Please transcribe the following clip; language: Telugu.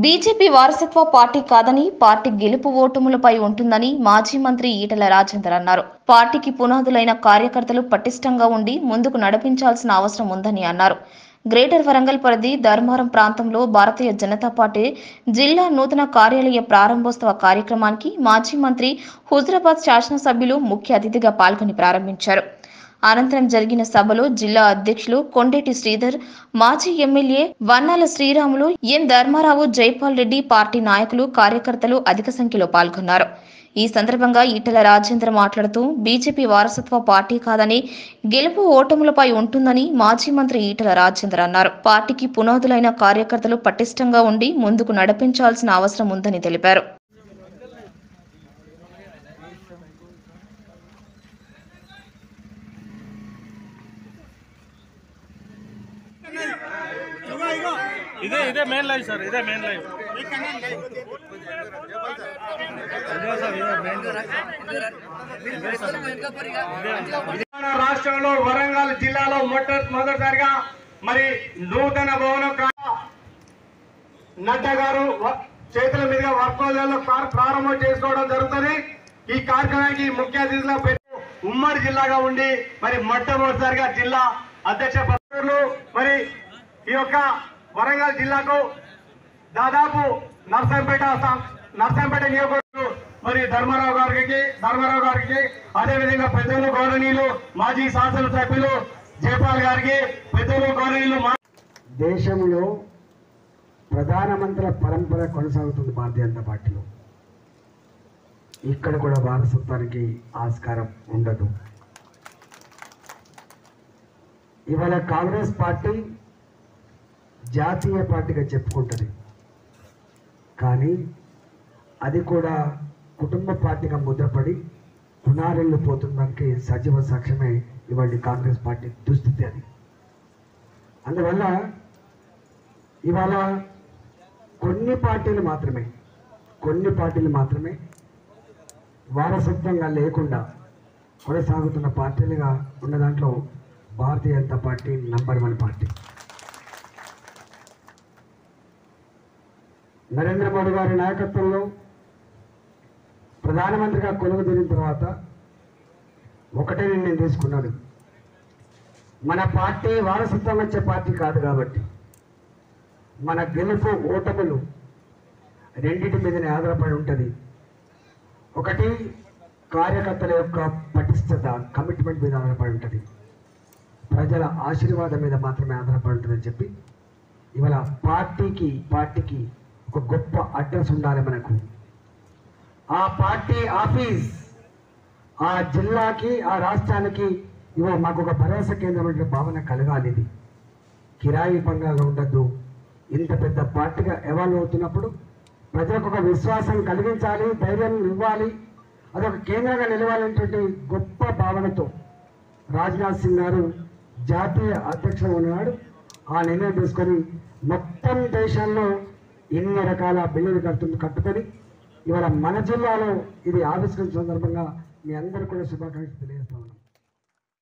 బీజేపీ వారసత్వ పార్టీ కాదని పార్టీ గెలుపు ఓటములపై ఉంటుందని మాజీ మంత్రి ఈటల రాజేందర్ అన్నారు పార్టీకి పునాదులైన కార్యకర్తలు పటిష్టంగా ఉండి ముందుకు నడిపించాల్సిన అవసరం ఉందని అన్నారు గ్రేటర్ వరంగల్ పరిధి ధర్మారం ప్రాంతంలో భారతీయ జనతా పార్టీ జిల్లా నూతన కార్యాలయ ప్రారంభోత్సవ కార్యక్రమానికి మాజీ మంత్రి హుజరాబాద్ శాసనసభ్యులు ముఖ్య అతిథిగా పాల్గొని ప్రారంభించారు అనంతరం జరిగిన సభలో జిల్లా అధ్యక్షులు కొండేటి శ్రీధర్ మాజీ MLA Vannala Sriramulu N Dharmarao Jaipal Reddy party నాయకులు కార్యకర్తలు అధిక సంఖ్యలో పాల్గొన్నారు ఈ సందర్భంగా ఈటల రాజేంద్ర మాట్లాడుతూ బీజేపీ వారసత్వ పార్టీ కాదని గెలుపు ఓటములపై ఉంటుందని మాజీ మంత్రి ఈటల రాజేంద్ర అన్నారు పార్టీకి పునాదులైన కార్యకర్తలు పటిష్టంగా ఉండి ముందుకు నడిపించాల్సిన అవసరం ఉందని తెలిపారు ఇదే ఇదే మెయిన్ లైవ్ సార్ ఇదే మెయిన్ లైవ్ ఇదే సార్ ఇదే మెయిన్ తెలంగాణ రాష్ట్రంలో వరంగల్ జిల్లాలో మొట్ట మొదటిసారిగా మరి నూతన భవనం కా- నడ్డా గారు వ- చేతుల మీదుగా వర్కోజాల్లో ప్రారంభం చేసుకోవడం జరుగుతుంది ఈ కార్యక్రమానికి ముఖ్య అతిథిగా పెట్టి ఉమ్మడి జిల్లాగా ఉండి మరి మొట్టమొదటిసారిగా జిల్లా అధ్యక్ష పదవులు మరి ఈ యొక్క వరంగల్ జిల్లాకు దాదాపు నర్సంపేట సం- నర్సంపేట నియోజకవర్గం మరి ధర్మారావు గారికి ధర్మారావు గారికి అదేవిధంగా పెద్దలు గౌరవనీయులు మాజీ శాసనసభ్యులు జయపాల్ గారికి పెద్దలు గౌరవనీయులు మా దేశంలో ప్రధానమంత్రుల పరంపర కొనసాగుతుంది భారతీయ జనతా పార్టీలో ఇక్కడ కూడా వారసత్వానికి ఆస్కారం ఉండదు ఇవాళ కాంగ్రెస్ పార్టీ జాతీయ పార్టీగా చెప్పుకుంటుంది కానీ అది కూడా కుటుంబ పార్టీగా ముద్రపడి పునారెళ్ళు పోతుందానికి సజీవ సాక్ష్యమే ఇవాళ కాంగ్రెస్ పార్టీ దుస్థితి అది అందువల్ల ఇవాళ కొన్ని పార్టీలు మాత్రమే కొన్ని పార్టీలు మాత్రమే వారసత్వంగా లేకుండా కొనసాగుతున్న పార్టీలుగా ఉన్న దాంట్లో Bharatiya Janata party number one party Narendra Modi గారి నాయకత్వంలో ప్రధానమంత్రిగా కొలువు తీరిన తర్వాత ఒకటే నిర్ణయం తీసుకున్నాడు మన పార్టీ వారసత్వం వచ్చే పార్టీ కాదు కాబట్టి మన గెలుపు ఓటములు రెండింటి మీదనే ఆధారపడి ఉంటుంది ఒకటి కార్యకర్తల యొక్క పటిష్టత కమిట్మెంట్ మీద ఆధారపడి ఉంటుంది ప్రజల ఆశీర్వాదం మీద మాత్రమే ఆధారపడి ఉంటుందని చెప్పి ఇవాళ పార్టీకి పార్టీకి ఒక గొప్ప అడ్రస్ ఉండాలి మనకు ఆ పార్టీ ఆఫీస్ ఆ జిల్లాకి ఆ రాష్ట్రానికి ఇవో మాకు ఒక భరోసా కేంద్రం అనే భావన కలగాలి ఇది కిరాయి బంగాగా ఉండద్దు ఇంత పెద్ద పార్టీగా ఎవాల్వ్ అవుతున్నప్పుడు ప్రజలకు ఒక విశ్వాసం కలిగించాలి ధైర్యం ఇవ్వాలి అదొక కేంద్రంగా నిలవాలనేటువంటి గొప్ప భావనతో రాజ్నాథ్ సింగ్ గారు జాతీయ అధ్యక్షుడు ఉన్నాడు ఆ నిర్ణయం తీసుకొని మొత్తం దేశంలో ఇన్ని రకాల బిల్లులు కట్టు కట్టుకొని ఇవాళ మన జిల్లాలో ఇది ఆవిష్కరించిన సందర్భంగా మీ అందరూ కూడా శుభాకాంక్షలు తెలియజేస్తా ఉన్నాం